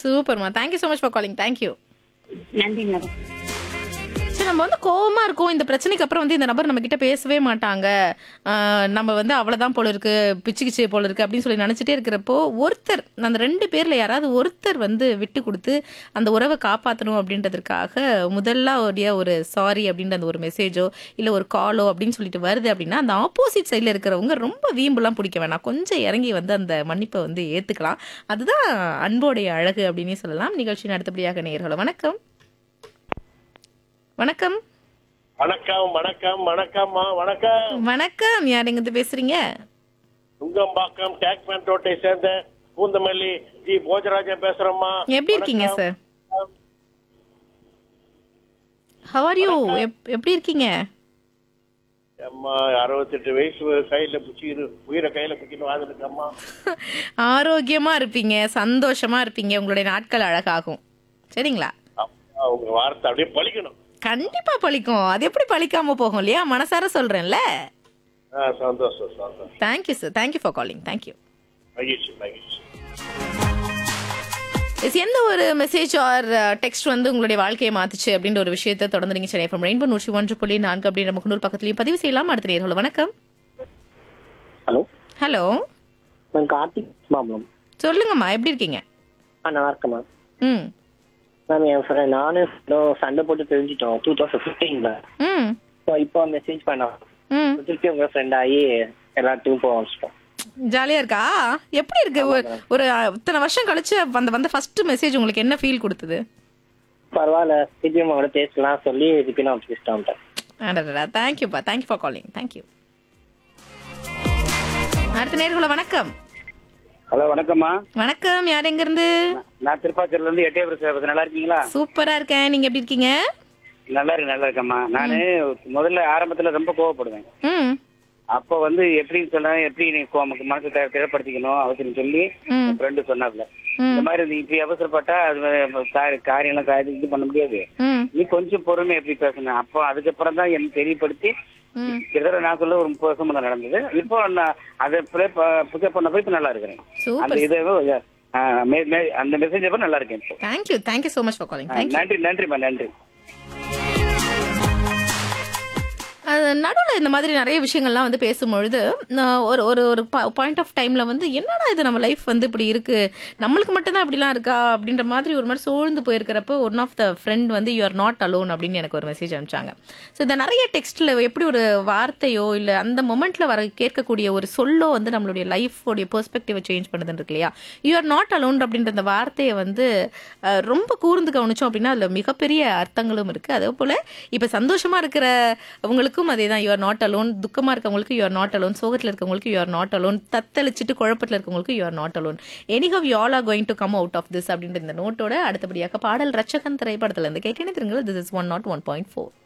சூப்பர்மா thank you so much for calling thank you நன்றி madam சரி நம்ம வந்து கோவமா இருக்கோம் இந்த பிரச்சனைக்கு அப்புறம் வந்து இந்த நபர் நம்ம கிட்ட பேசவே மாட்டாங்க ஆஹ் நம்ம வந்து அவ்வளவுதான் போல இருக்கு பிச்சுக்கிச்சே போல இருக்கு அப்படின்னு சொல்லி நினைச்சிட்டே இருக்கிறப்போ ஒருத்தர் அந்த ரெண்டு பேர்ல யாராவது ஒருத்தர் வந்து விட்டு கொடுத்து அந்த உறவை காப்பாற்றணும் அப்படின்றதுக்காக முதல்ல உடைய ஒரு சாரி அப்படின்ற அந்த ஒரு மெசேஜோ இல்ல ஒரு காலோ அப்படின்னு சொல்லிட்டு வருது அப்படின்னா அந்த ஆப்போசிட் சைட்ல இருக்கிறவங்க ரொம்ப வீம்புலாம் பிடிக்க வேணாம் கொஞ்சம் இறங்கி வந்து அந்த மன்னிப்பை வந்து ஏத்துக்கலாம் அதுதான் அன்போடைய அழகு அப்படின்னே சொல்லலாம் நிகழ்ச்சியின் அடுத்தபடியாக நேயர்களோ வணக்கம் வணக்கம் வணக்கம் வணக்கம் வணக்கம்மா வணக்கம் வணக்கம் யார் எங்கிருந்து பேசுறீங்க நுங்கம்பாக்கம் டேக்மேன் ரோட்டை சேர்ந்த பூந்தமல்லி ஜி போஜராஜன் பேசுறேம்மா எப்படி இருக்கீங்க சார் ஹவ் ஆர் யூ எப்படி இருக்கீங்க அம்மா அறுபத்தெட்டு வயசு கையில பிடிச்சி உயிரை கையில பிடிக்கணும் வாழ்ந்துருக்கம்மா ஆரோக்கியமா இருப்பீங்க சந்தோஷமா இருப்பீங்க உங்களுடைய நாட்கள் அழகாகும் சரிங்களா அம்மா, உங்க வார்த்தை அப்படியே பழிக்கணும் கண்டிப்பா பழிக்கும் அது எப்படி பழிக்காம போகும் இல்லையா மனசார சொல்றேன்ல ஆ, சந்தோஷம் சந்தோஷம் thank you sir thank you for calling thank you மகிழ்ச்சி மகிழ்ச்சி எஸ் எந்த ஒரு மெசேஜ் ஆர் டெக்ஸ்ட் வந்து உங்களுடைய வாழ்க்கையை மாத்துச்சு அப்படின்ற ஒரு விஷயத்தை தொடர்ந்து நீங்க சென்னை from ரெயின்போ நூற்றி ஒன்று புள்ளி நான்கு அப்படின்ற முகநூல் பக்கத்துலயும் பதிவு செய்யலாம் அடுத்த நேர்கள் வணக்கம் ஹலோ ஹலோ நான் கார்த்திக் மாம்பலம் சொல்லுங்கம்மா எப்படி இருக்கீங்க ஆ நல்லா இருக்கேன் மேம் ம் மேம் என் ஃப்ரெண்ட் நானும் ஃப்ரெண்டும் சண்டை போட்டு தெரிஞ்சிட்டோம் டூ தௌசண்ட் ஃபிஃப்டீன்ல ம் ஸோ இப்போ மெசேஜ் பண்ணோம் ம் திருப்பி உங்க ஃப்ரெண்ட் ஆகி எல்லாத்தையும் போக ஆரம்பிச்சிட்டோம் ஜாலியா இருக்கா எப்படி இருக்கு ஒரு ஒரு இத்தனை வருஷம் கழிச்சு அந்த வந்த ஃபர்ஸ்ட் மெசேஜ் உங்களுக்கு என்ன ஃபீல் கொடுத்தது பரவாயில்ல திருப்பி அவங்களோட பேசலாம் சொல்லி திருப்பி நான் பேசிட்டேன் தேங்க்யூப்பா தேங்க்யூ ஃபார் காலிங் தேங்க்யூ அடுத்த நேர்களை வணக்கம் ஹலோ வணக்கம்மா வணக்கம் யார் எங்க இருந்து நான் திருப்பாச்சூர்ல இருந்து எட்டயபுரம் சேவை நல்லா இருக்கீங்களா சூப்பரா இருக்கேன் நீங்க எப்படி இருக்கீங்க நல்லா இருக்கு நல்லா இருக்கேம்மா நானு முதல்ல ஆரம்பத்துல ரொம்ப கோவப்படுவேன் ம் அப்போ வந்து எப்படின்னு சொன்னா எப்படி நீ கோ- நமக்கு மனசை தே- திடப்படுத்திக்கணும் அவசியம் சொல்லி ம். என் ஃப்ரெண்டு சொன்னாப்ல ம். இந்த மாதிரி நீ இப்படி அவசரப்பட்டா அது வே- கா- காரியம்லாம் காரியம் இது பண்ண முடியாது ம் நீ கொஞ்சம் பொறுமை எப்படி பேசணும் அப்போ அதுக்கப்புறம் தான் எனக்கு தெரியப்படுத்தி ம் கிட்டத்தட்ட நான் சொல்ல ஒரு முப்பது வருஷம் தான் நடந்தது இப்போ நான் அதை புக்கப் பண்ண போய் இப்போ நல்லா இருக்கிறேன் அந்த சூப்பர் இதை ஆ, மே- மே- அந்த மெசேஜ் அப்போ நல்லா இருக்கேன் இப்போ thank you thank you so much for calling ஆ, தேங்க்யூ நன்றி நன்றிம்மா நன்றி நடுவில் இந்த மாதிரி நிறைய விஷயங்கள்லாம் வந்து பேசும்பொழுது நான் ஒரு ஒரு ஒரு பாயிண்ட் ஆஃப் டைம்ல வந்து என்னடா இது நம்ம லைஃப் வந்து இப்படி இருக்கு நம்மளுக்கு மட்டும்தான் இப்படிலாம் இருக்கா அப்படின்ற மாதிரி ஒரு மாதிரி சோழ்ந்து போயிருக்கிறப்போ ஒன் ஆஃப் த ஃப்ரெண்ட் வந்து யூ ஆர் நாட் அலோன் அப்படின்னு எனக்கு ஒரு மெசேஜ் அனுப்பிச்சாங்க ஸோ இந்த நிறைய டெக்ஸ்ட்ல எப்படி ஒரு வார்த்தையோ இல்லை அந்த மொமெண்ட்ல வர கேட்கக்கூடிய ஒரு சொல்லோ வந்து நம்மளுடைய லைஃபோடைய பெர்ஸ்பெக்டிவை சேஞ்ச் பண்ணுதுன்னு இருக்கு இல்லையா யூ ஆர் நாட் அலோன் அப்படின்ற அந்த வார்த்தையை வந்து அஹ், ரொம்ப கூர்ந்து கவனிச்சோம் அப்படின்னா அதுல மிகப்பெரிய அர்த்தங்களும் இருக்கு அதே போல இப்ப சந்தோஷமா இருக்கிற அவங்களுக்கும் அதே தான் யூஆர் நாட் அலோன் துக்கமா இருக்கவங்களுக்கு யூஆர் நாட் அலோன் சோகத்துல இருக்கவங்களுக்கு யூஆர் நாட் அலோன் தத்தளிச்சிட்டு குழப்பத்துல இருக்கவங்களுக்கு you are not alone anyhow you all are going to come out of this அப்படின்ற இந்த நோட்டோட அடுத்தபடியாக பாடல் ரச்சகன் திரைப்படத்துல இருந்து கேட்க திருங்கள் this is one nought one point four